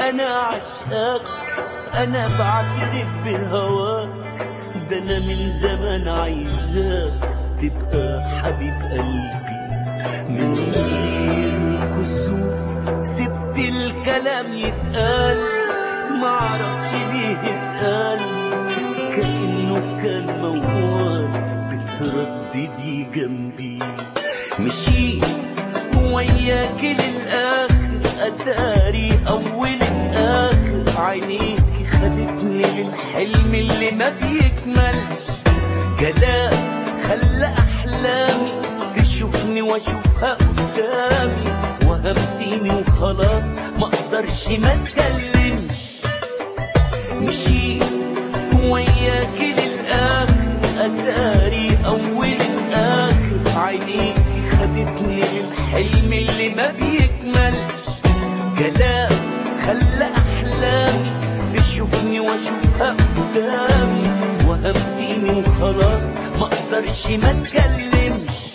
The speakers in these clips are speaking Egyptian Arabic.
انا عشقك انا بعترف بهواك ده انا من زمان عايزاك تبقى حبيب قلبي من غير كسوف سبت الكلام يتقال معرفش ليه اتقال كأنه كان موال بترددي جنبي مشيت وياك للآخر أداري أول الآخر عينيك خدتني للحلم اللي ما بيكملش كلام خلى أحلامي تشوفني واشوفها قدامي وهمتيني وخلاص ما اقدرش ما اتكلمش مشيت وياك للاخر اتاري اول الاخر عينيكي خدتني للحلم اللي ما بيكملش كلام خلى احلامي تشوفني واشوفها قدامي وهمتيني وخلاص ما اقدرش ما اتكلمش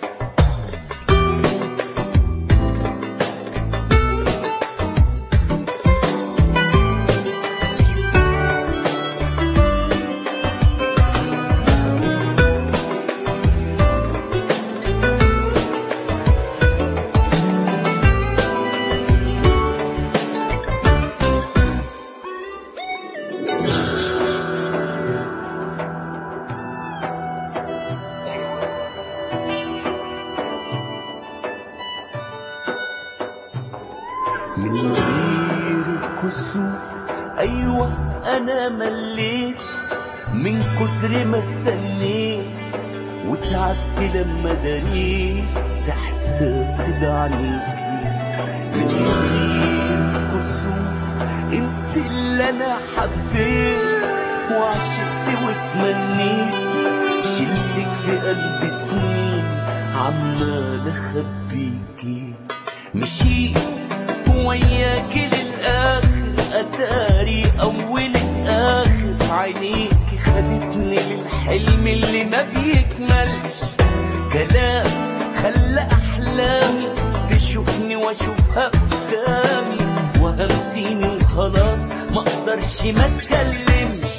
من غير كسوف ايوه انا مليت من كتر ما استنيت وتعبت لما دريت احساسي بعينيكي من غير كسوف انت اللي انا حبيت وعشقت واتمنيت شلتك في قلبي سنين عمال اخبيكي مشيت وياك للآخر أتاري أول الآخر عينيك خدتني للحلم اللي ما بيكملش كلام خلى أحلامي تشوفني واشوفها قدامي وهمتيني وخلاص ما اقدرش ما اتكلمش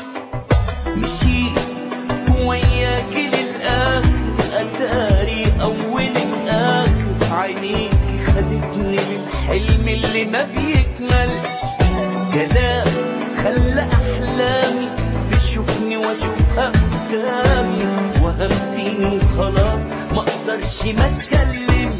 مشيت وياك للآخر أتاري أول الآخر عينيك خدتني للحلم اللي ما بيكملش كلام خلى أحلامي تشوفني واشوفها قدامي وهمتيني وخلاص ما اقدرش ما اتكلمش